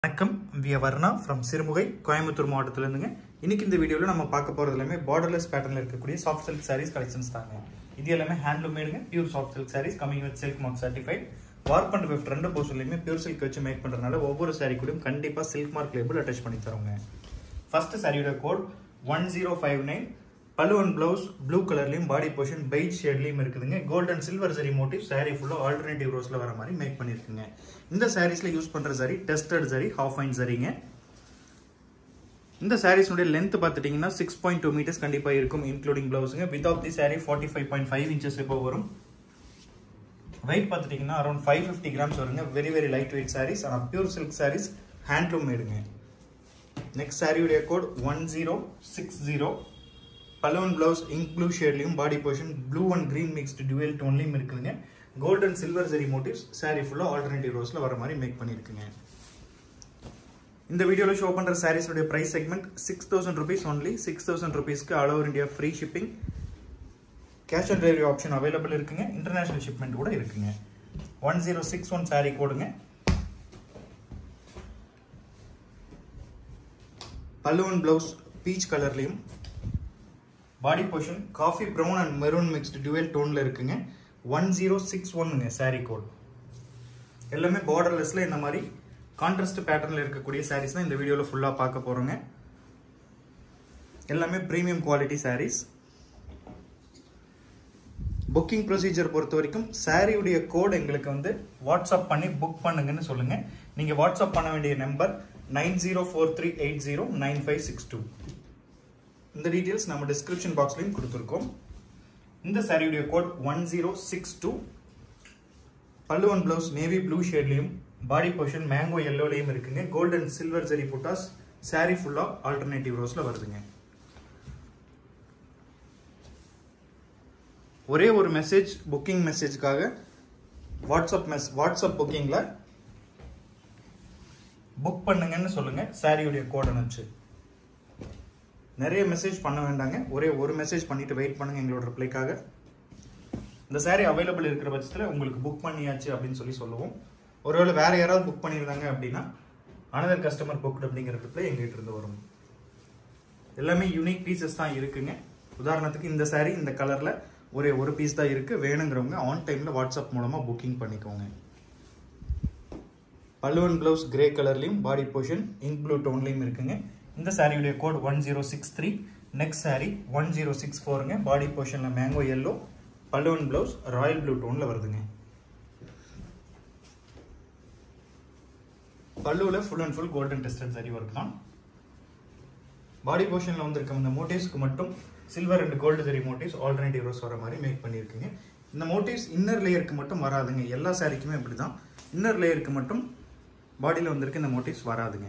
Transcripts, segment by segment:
வணக்கம் V Varna from Sirumugai Coimbatore மாவட்டத்திலேருந்துங்க இன்னைக்கு இந்த வீடியோவில் நம்ம பார்க்க போகிறது எல்லாமே பார்டர்லெஸ் பேட்டர்னில் இருக்கக்கூடிய சாஃப்ட் சில்க் சாரீஸ் கலெக்ஷன்ஸ் தாங்க இது எல்லாமே ஹேண்ட்லூம் மேடுங்க pure soft silk saris coming with silk mark certified warp and weft ரெண்டு போர்ஷன்லையுமே பியூர் சில்க் வச்சு மேக் பண்ணுறதுனால ஒவ்வொரு சாரீ கூடயும் கண்டிப்பாக சில்க் மார்க் லேபிள் அட்டாச் பண்ணி தரோங்க ஃபர்ஸ்ட் சாரியோட code one zero five nine pallu and blouse blue கலர்லையும் பாடி போர்ஷன் பெய்ட் ஷேட்லையும் இருக்குதுங்க gold and silver zari motif sari ஃபுல்லாக ஆல்டர்னேட்டிவ் ரோஸில் வர மாதிரி மேக் பண்ணியிருக்குங்க இந்த சாரீஸில் யூஸ் பண்ணுற சரி டெஸ்டட் சரி ஹாஃப் ஃபைன் சரிங்க இந்த சாரீஸ்னுடைய லென்த் பார்த்துட்டிங்கன்னா சிக்ஸ் பாயிண்ட் டூ மீட்டர்ஸ் கண்டிப்பாக இருக்கும் இன்க்ளூடிங் பிளவுஸுங்க with of the sari forty five point five inches இப்போ வரும் வெயிட் பார்த்துட்டிங்கன்னா அரௌண்ட் ஃபைவ் ஃபிஃப்டி கிராம்ஸ் வருங்க very very light weight saris ஆனால் பியூர் சில்க் சாரீஸ் ஹேண்ட்லூம் மேடுங்க நெக்ஸ்ட் சாரியுடைய code one zero six zero பலவன் பிளவுஸ் இங்க் ப்ளூ ஷேட்லையும் body portion blue and green mixed dual டோன்லையும் இருக்குதுங்க gold and silver zari motives sari ஃபுல்லாக alternative ரோஸில் வர மாதிரி மேக் பண்ணியிருக்குங்க இந்த வீடியோவில் ஷோ பண்ணுற சாரீஸோடைய price segment six thousand rupees only six thousand ருபீஸ்க்கு all over India free shipping cash on delivery option available இருக்குங்க இன்டர்நேஷனல் ஷிப்மெண்ட் கூட இருக்குங்க one zero six one sari கோடுங்க பல்லுவன் பிளவுஸ் பீச் கலர்லையும் body portion coffee brown and maroon mixed dual டோனில் இருக்குங்க one zero six ஒன்னுங்க சாரீ கோட் எல்லாமே பார்டர்லெஸில் இந்த மாதிரி கான்ட்ராஸ்ட் பேட்டர்னில் இருக்கக்கூடிய சாரீஸ் தான் இந்த வீடியோவில் ஃபுல்லாக பார்க்க போகிறோங்க எல்லாமே premium quality saris booking procedure பொறுத்த வரைக்கும் சாரியுடைய கோட் எங்களுக்கு வந்து வாட்ஸ்அப் பண்ணி புக் பண்ணுங்கன்னு சொல்லுங்கள் நீங்கள் வாட்ஸ்அப் பண்ண வேண்டிய number nine zero four three eight zero nine five six two இந்த டீட்டெயில்ஸ் நம்ம டிஸ்கிரிப்ஷன் பாக்ஸ்லையும் கொடுத்துருக்கோம் இந்த சாரியுடைய code one zero six two pallu ஒன் பிளவுஸ் நேவி ப்ளூ ஷேட்லையும் பாடி போர்ஷன் மேங்கோ எல்லோலையும் இருக்குங்க கோல்ட் அண்ட் சில்வர் ஜெரி புட்டாஸ் சாரி ஃபுல்லாக ஆல்டர்னேட்டிவ் ரோஸில் வருதுங்க ஒரே ஒரு மெசேஜ் புக்கிங் மெசேஜ்க்காக வாட்ஸ்அப் மெஸ் வாட்ஸ்அப் புக்கிங்கில் புக் பண்ணுங்கன்னு சொல்லுங்கள் சாரியுடைய கோட் அனுப்பிச்சு நிறைய மெசேஜ் பண்ண வேண்டாங்க ஒரே ஒரு மெசேஜ் பண்ணிட்டு வெயிட் பண்ணுங்க எங்களோட ரிப்ளைக்காக இந்த சாரீ அவைலபிள் இருக்கிற பட்சத்தில் உங்களுக்கு புக் பண்ணியாச்சு அப்படின்னு சொல்லி சொல்லுவோம் ஒருவேளை வேற யாராவது புக் பண்ணியிருந்தாங்க அப்படின்னா அனதர் கஸ்டமர் புக்டு அப்படிங்கிற ரிப்ளை எங்ககிட்ட இருந்து வரும் எல்லாமே யூனிக் பீசஸ் தான் இருக்குங்க உதாரணத்துக்கு இந்த சாரீ இந்த கலரில் ஒரே ஒரு பீஸ் தான் இருக்கு வேணுங்கிறவங்க ஆன் டைமில் வாட்ஸ்அப் மூலமாக புக்கிங் பண்ணிக்கோங்க பல்லுவன் பிளவுஸ் கிரே கலர்லையும் பாடி போர்ஷன் இங்க் ப்ளூ டோன்லையும் இருக்குங்க இந்த சாரியுடைய code one zero six three next sari one zero six ஃபோருங்க பாடி போர்ஷனில் மேங்கோ எல்லோ பல்லுவன் பிளவுஸ் ராயல் ப்ளூ டோனில் வருதுங்க பல்லுவில் full and full golden tested zari work தான் பாடி போர்ஷனில் வந்திருக்க இந்த மோட்டிவ்ஸ்க்கு மட்டும் silver and gold zari motifs alternative rows வர மாதிரி மேக் பண்ணியிருக்குங்க இந்த மோட்டிவ்ஸ் இன்னர் லேயருக்கு மட்டும் வராதுங்க எல்லா சாரிக்குமே அப்படி தான் இன்னர் லேயருக்கு மட்டும் பாடியில் வந்திருக்க இந்த மோட்டிவ்ஸ் வராதுங்க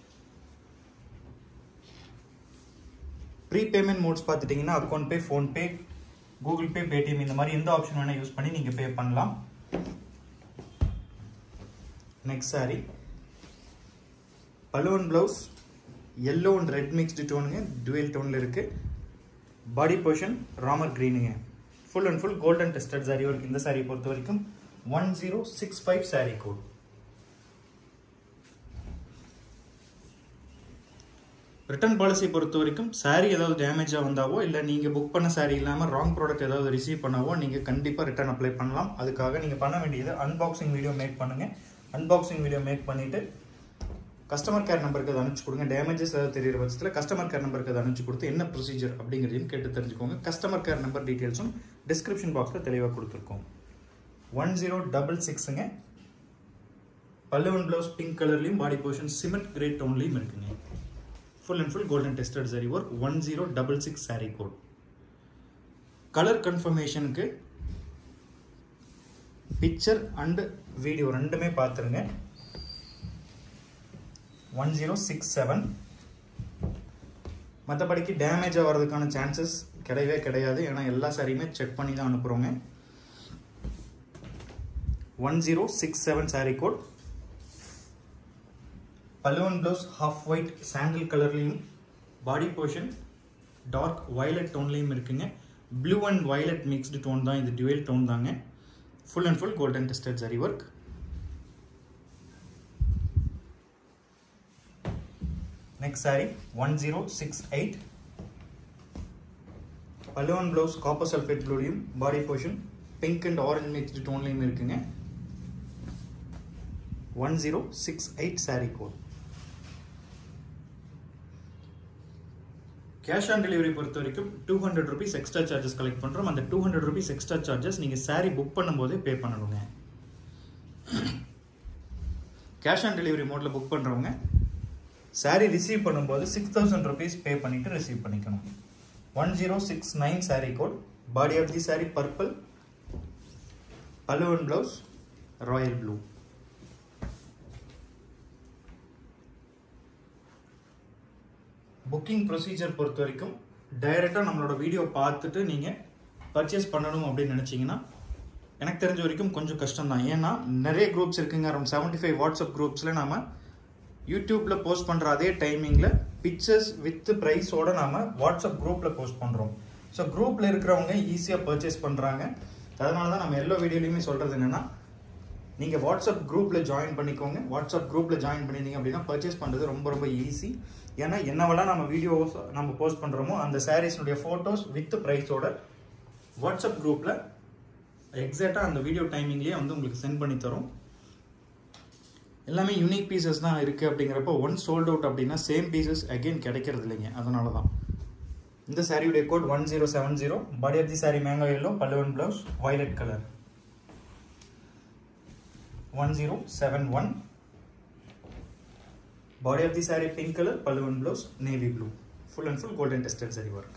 ப்ரீ பேமெண்ட் மோட்ஸ் பார்த்துட்டிங்கன்னா account pay PhonePe Google Pay Paytm இந்த மாதிரி எந்த ஆப்ஷன் வேணால் யூஸ் பண்ணி நீங்கள் பே பண்ணலாம் நெக்ஸ்ட் சாரி பலூன் blouse yellow and red mixed டோனுங்க டுவெல் டோனில் இருக்குது பாடி போர்ஷன் ராமர் க்ரீனுங்க full and full golden tested zari work இந்த சாரி பொறுத்த வரைக்கும் one zero six five sari code return policy பொறுத்த வரைக்கும் சாரீ ஏதாவது டேமேஜாக வந்தாவோ இல்லை நீங்கள் புக் பண்ண சாரீ இல்லாமல் ராங் ப்ராடக்ட் ஏதாவது ரிசீவ் பண்ணாவோ நீங்கள் கண்டிப்பாக ரிட்டர்ன் அப்ளை பண்ணலாம் அதுக்காக நீங்கள் பண்ண வேண்டியது அன்பாக்சிங் வீடியோ மேக் பண்ணுங்கள் அன்பாக்சிங் வீடியோ மேக் பண்ணிவிட்டு கஸ்டமர் கேர் நம்பருக்கு அதை அனுப்பிச்சு கொடுங்க டேமேஜஸ் ஏதாவது தெரியிற பட்சத்தில் கஸ்டமர் கேர் நம்பருக்கு அதை அனுப்பிச்சு கொடுத்து என்ன ப்ரொசீஜர் அப்படிங்கிறதையும் கேட்டு தெரிஞ்சுக்கோங்க கஸ்டமர் கேர் நம்பர் டீட்டெயில்ஸும் டிஸ்கிரிப்ஷன் பாக்ஸில் தெளிவாக கொடுத்துருக்கோம் ஒன் ஜீரோ டபுள் சிக்ஸுங்க பல்லுவன் ப்ளவுஸ் பிங்க் கலர்லையும் பாடி போர்ஷன் சிமெண்ட் கிரே டோன்லையும் இருக்குங்க full and full golden tested zari work one zero double six sari code colour கன்ஃபர்மேஷனுக்கு பிக்சர் அண்ட் வீடியோ ரெண்டுமே பார்த்துருங்க ஒன் ஜீரோ சிக்ஸ் செவன் மற்றபடிக்கு டேமேஜ் ஆகிறதுக்கான சான்சஸ் கிடையவே கிடையாது ஏன்னா எல்லா சாரியுமே செக் பண்ணி தான் அனுப்புகிறோங்க one zero six seven sari code பலுவன் blouse half white சாண்டில் கலர்லேயும் பாடி போர்ஷன் டார்க் வயலட் டோன்லேயும் இருக்குங்க blue and violet mixed tone தான் இது டுவெல் டோன் தாங்க full and full golden tested சரி work next sari one zero six eight பல்லுவன் ப்ளவுஸ் காப்பர் சல்ஃபேட் ப்ளூலையும் body portion pink and orange mixed டோன்லையும் இருக்குங்க one zero six eight sari code cash on delivery பொறுத்த வரைக்கும் two hundred rupees extra charges collect பண்ணுறோம் அந்த two hundred rupees extra charges நீங்கள் sari book பண்ணும்போதே பே பண்ணணுங்க கேஷ் ஆன் டெலிவரி மோடில் புக் பண்ணுறவங்க சாரீ ரிசீவ் பண்ணும்போது சிக்ஸ் தௌசண்ட் ருபீஸ் பே பண்ணிவிட்டு ரிசீவ் பண்ணிக்கணும் one zero six nine sari code body of the sari purple பலுவன் blouse royal blue booking procedure பொறுத்த வரைக்கும் டைரெக்டாக நம்மளோட வீடியோ பார்த்துட்டு நீங்கள் பர்ச்சேஸ் பண்ணணும் அப்படின்னு நினச்சிங்கன்னா எனக்கு தெரிஞ்ச வரைக்கும் கொஞ்சம் கஷ்டம் தான் ஏன்னா நிறைய குரூப்ஸ் இருக்குங்க அரௌண்ட் செவன்ட்டி ஃபைவ் வாட்ஸ்அப் குரூப்ஸில் நாம் யூடியூப்பில் போஸ்ட் பண்ணுற அதே டைமிங்கில் பிக்சர்ஸ் வித் ப்ரைஸோடு நாம் வாட்ஸ்அப் குரூப்பில் போஸ்ட் பண்ணுறோம் ஸோ குரூப்பில் இருக்கிறவங்க ஈஸியாக பர்ச்சேஸ் பண்ணுறாங்க அதனால தான் நம்ம எல்லா வீடியோலையுமே சொல்கிறது என்னென்னா நீங்கள் வாட்ஸ்அப் குரூப்பில் ஜாயின் பண்ணிக்கோங்க வாட்ஸ்அப் குரூப்பில் ஜாயின் பண்ணியிருந்தீங்க அப்படின்னா பர்ச்சேஸ் பண்ணுறது ரொம்ப ரொம்ப ஈஸி ஏன்னா என்னவெல்லாம் நம்ம வீடியோஸ் நம்ம போஸ்ட் பண்ணுறோமோ அந்த சாரீஸ்னுடைய ஃபோட்டோஸ் வித் ப்ரைஸோட வாட்ஸ்அப் குரூப்பில் எக்ஸாக்டாக அந்த வீடியோ டைமிங்லேயே வந்து உங்களுக்கு சென்ட் பண்ணி தரும் எல்லாமே யூனிக் பீசஸ் தான் இருக்குது அப்படிங்கிறப்போ ஒன் சோல்ட் அவுட் அப்படின்னா சேம் பீசஸ் அகெயின் கிடைக்கிறது இல்லைங்க அதனால தான் இந்த சாரியுடைய code one zero seven zero body of the sari mango yellow பல்லுவன் blouse violet colour one zero seven one body of the sari pink colour பல்லுவன் blouse navy blue full and full golden tested சரி work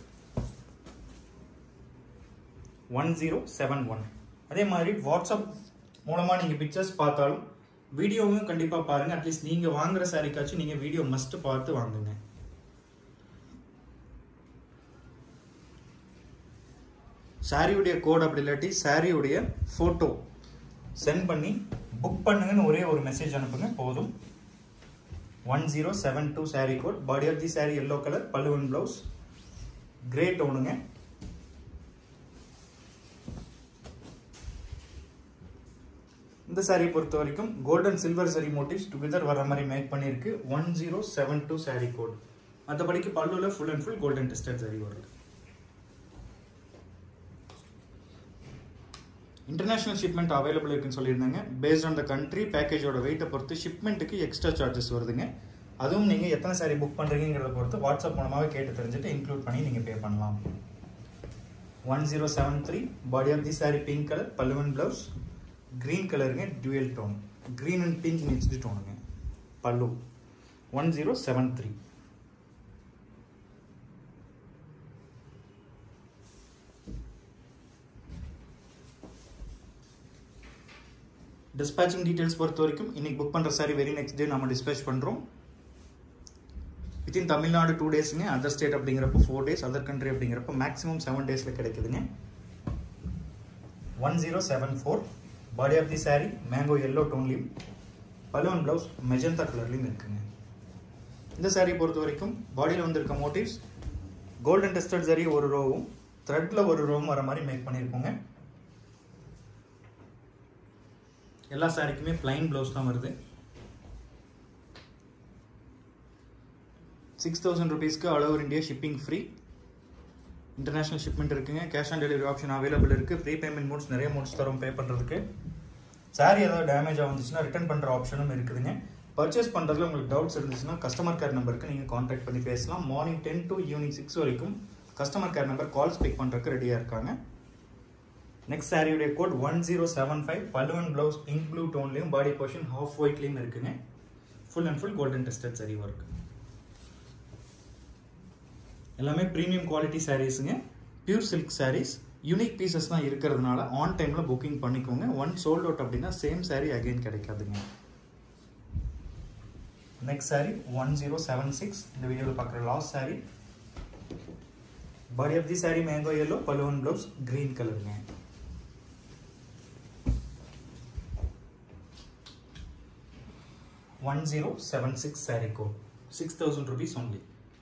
one zero seven one அதே மாதிரி WhatsApp மூலமாக நீங்கள் pictures பார்த்தாலும் வீடியோவும் கண்டிப்பாக பாருங்கள் அட்லீஸ்ட் நீங்கள் வாங்குற சாரிக்காச்சும் நீங்கள் வீடியோ மஸ்ட் பார்த்து வாங்குங்க சாரியுடைய கோட் அப்படி இல்லாட்டி சாரியுடைய ஃபோட்டோ சென்ட் பண்ணி புக் பண்ணுங்கன்னு ஒரே ஒரு மெசேஜ் அனுப்புங்க போதும் one zero seven two sari code body of the sari yellow colour பல்லுவன் ப்ளவுஸ் கிரே டோனுங்க இந்த சாரீ பொறுத்த வரைக்கும் golden silver zari motifs together வர மாதிரி மேக் பண்ணியிருக்கு one zero seven two sari code மற்றபடிக்கு பல்லுவில் full and full golden tested zari வருது இன்டர்நேஷனல் ஷிப்மெண்ட் அவைலபிள் இருக்குன்னு சொல்லியிருந்தாங்க பேஸ்ட் ஆன் த கண்ட்ரி பேக்கேஜோட வெயிட்டை பொறுத்து ஷிப்மெண்ட்டுக்கு எக்ஸ்ட்ரா சார்ஜஸ் வருதுங்க அதுவும் நீங்கள் எத்தனை சாரி புக் பண்ணுறீங்கிறத பொறுத்து வாட்ஸ்அப் மூலமாகவே கேட்டு தெரிஞ்சுட்டு இன்க்ளூட் பண்ணி நீங்கள் பே பண்ணலாம் one zero seven three body of the sari pink colour பல்லுவன் ப்ளவுஸ் க்ரீன் கலருங்க dual tone green and pink mixed டோனுங்க pallu one zero seven three dispatching details பொறுத்த வரைக்கும் இன்னைக்கு புக் பண்ணுற சாரி வெரி நெக்ஸ்ட் டே நம்ம டிஸ்பேச் பண்ணுறோம் within Tamil Nadu two டேஸுங்க other state அப்படிங்கிறப்போ ஃபோர் டேஸ் அதர் கண்ட்ரி அப்படிங்கிறப்போ மேக்ஸிமம் செவன் டேஸில் கிடைக்குதுங்க one zero seven four body of the sari mango yellow டோன்லையும் balloon blouse magenta கலர்லையும் இருக்குங்க இந்த சாரீ பொறுத்த வரைக்கும் பாடியில் வந்திருக்க மோட்டிவ்ஸ் கோல்டன் டெஸ்டட் சரி ஒரு ரோவும் த்ரெட்டில் ஒரு ரோவும் வர மாதிரி மேக் பண்ணியிருக்கோங்க எல்லா சாரிக்குமே பிளைன் ப்ளவுஸ் தான் வருது சிக்ஸ் தௌசண்ட் ருபீஸ்க்கு all over India shipping free international shipment இருக்குங்க cash on delivery option available இருக்குது ப்ரீ பேமெண்ட் மோட்ஸ் நிறைய மோட்ஸ் தரும் பே பண்ணுறதுக்கு சாரி ஏதாவது டேமேஜ் வந்துச்சுன்னா ரிட்டர்ன் பண்ணுற ஆப்ஷனும் இருக்குதுங்க பர்ச்சேஸ் பண்ணுறதுல உங்களுக்கு டவுட்ஸ் இருந்துச்சுன்னா கஸ்டமர் கேர் நம்பருக்கு நீங்கள் காண்டாக்ட் பண்ணி பேசலாம் morning ten to evening six வரைக்கும் customer care number calls pick பண்ணுறதுக்கு ரெடியாக இருக்காங்க நெக்ஸ்ட் சாரியுடைய code one zero seven five பல்லுவன் ப்ளவுஸ் இங்க் ப்ளூ டோன்லையும் பாடி போர்ஷன் ஹாஃப் ஒயிட்லையும் இருக்குங்க full and full golden tested சரி ஒர்க் எல்லாமே ப்ரீமியம் குவாலிட்டி சாரீஸுங்க pure silk saris unique pieces தான் இருக்கிறதுனால ஆன் டைமில் புக்கிங் பண்ணிக்கோங்க ஒன் சோல்ட் அவுட் அப்படின்னா சேம் சாரீ அகைன் கிடைக்காதுங்க next sari one zero seven six இந்த வீடியோவில் பார்க்குற last sari body of the sari mango yellow பலுவன் ப்ளவுஸ் கிரீன் கலருங்க one zero seven six sari code six thousand rupees only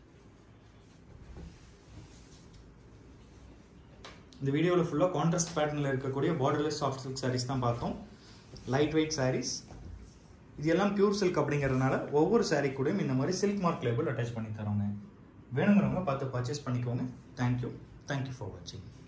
இந்த வீடியோவில் ஃபுல்லாக கான்ட்ராஸ்ட் பேட்டர்னில் இருக்கக்கூடிய பார்டர்லெஸ் சாஃப்ட் சில்க் சாரீஸ் தான் பார்த்தோம் லைட் வெயிட் சாரீஸ் இது எல்லாம் பியூர் சில்க் அப்படிங்கிறதுனால ஒவ்வொரு saree கூடயும் இந்த மாதிரி சில்க் மார்க் லேபிள் அட்டாச் பண்ணி தரோங்க வேணுங்கிறவங்க பார்த்து பர்ச்சேஸ் பண்ணிக்கோங்க தேங்க்யூ தேங்க்யூ ஃபார் வாட்சிங்